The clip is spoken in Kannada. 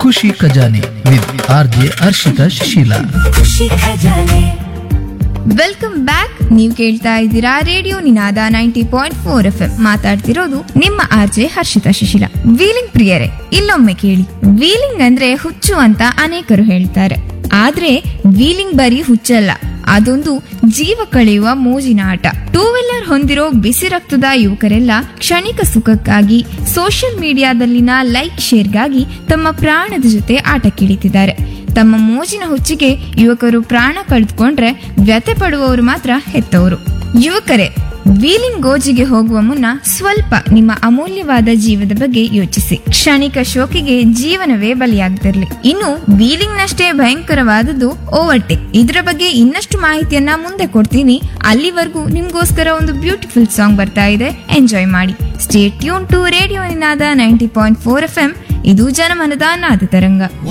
ಖುಷಿ Khajane with R J Harshitha Shisheela Khushi Khajane welcome back ನೀವು ಕೇಳ್ತಾ ಇದ್ದೀರಾ radio Ninaada ninety point four F M ಮಾತಾಡ್ತಿರೋದು ನಿಮ್ಮ ಆರ್ಜೆ ಹರ್ಷಿತಾ ಶಿಶಿಲ ವೀಲಿಂಗ್ ಪ್ರಿಯರೇ ಇಲ್ಲೊಮ್ಮೆ ಕೇಳಿ ವೀಲಿಂಗ್ ಅಂದ್ರೆ ಹುಚ್ಚು ಅಂತ ಅನೇಕರು ಹೇಳ್ತಾರೆ ಆದ್ರೆ ವೀಲಿಂಗ್ ಬರೀ ಹುಚ್ಚಲ್ಲ ಅದೊಂದು ಜೀವ ಕಳೆಯುವ ಮೋಜಿನ ಆಟ ಟೂ ವೀಲರ್ ಹೊಂದಿರೋ ಬಿಸಿ ರಕ್ತದ ಯುವಕರೆಲ್ಲ ಕ್ಷಣಿಕ ಸುಖಕ್ಕಾಗಿ ಸೋಷಿಯಲ್ ಮೀಡಿಯಾದಲ್ಲಿನ ಲೈಕ್ ಶೇರ್ಗಾಗಿ ತಮ್ಮ ಪ್ರಾಣದ ಜೊತೆ ಆಟಕ್ಕಿಳಿತಿದ್ದಾರೆ ತಮ್ಮ ಮೋಜಿನ ಹುಚ್ಚಿಗೆ ಯುವಕರು ಪ್ರಾಣ ಕಳೆದುಕೊಂಡ್ರೆ ವ್ಯಥೆ ಪಡುವವರು ಮಾತ್ರ ಹೆತ್ತವರು ಯುವಕರೇ ವೀಲಿಂಗ್ ಗೋಜಿಗೆ ಹೋಗುವ ಮುನ್ನ ಸ್ವಲ್ಪ ನಿಮ್ಮ ಅಮೂಲ್ಯವಾದ ಜೀವದ ಬಗ್ಗೆ ಯೋಚಿಸಿ ಕ್ಷಣಿಕ ಶೋಕಿಗೆ ಜೀವನವೇ ಬಲಿಯಾಗ್ತಿರ್ಲಿ ಇನ್ನು ವೀಲಿಂಗ್ ನಷ್ಟೇ ಭಯಂಕರವಾದದ್ದು ಓವರ್ಟೇಕ್ ಇದರ ಬಗ್ಗೆ ಇನ್ನಷ್ಟು ಮಾಹಿತಿಯನ್ನ ಮುಂದೆ ಕೊಡ್ತೀನಿ ಅಲ್ಲಿವರೆಗೂ ನಿಮ್ಗೋಸ್ಕರ ಒಂದು ಬ್ಯೂಟಿಫುಲ್ ಸಾಂಗ್ ಬರ್ತಾ ಇದೆ ಎಂಜಾಯ್ ಮಾಡಿ stay tune to radio Ninaada ninety point four F M ಇದು ಜನಮನದ ನಾದ ತರಂಗ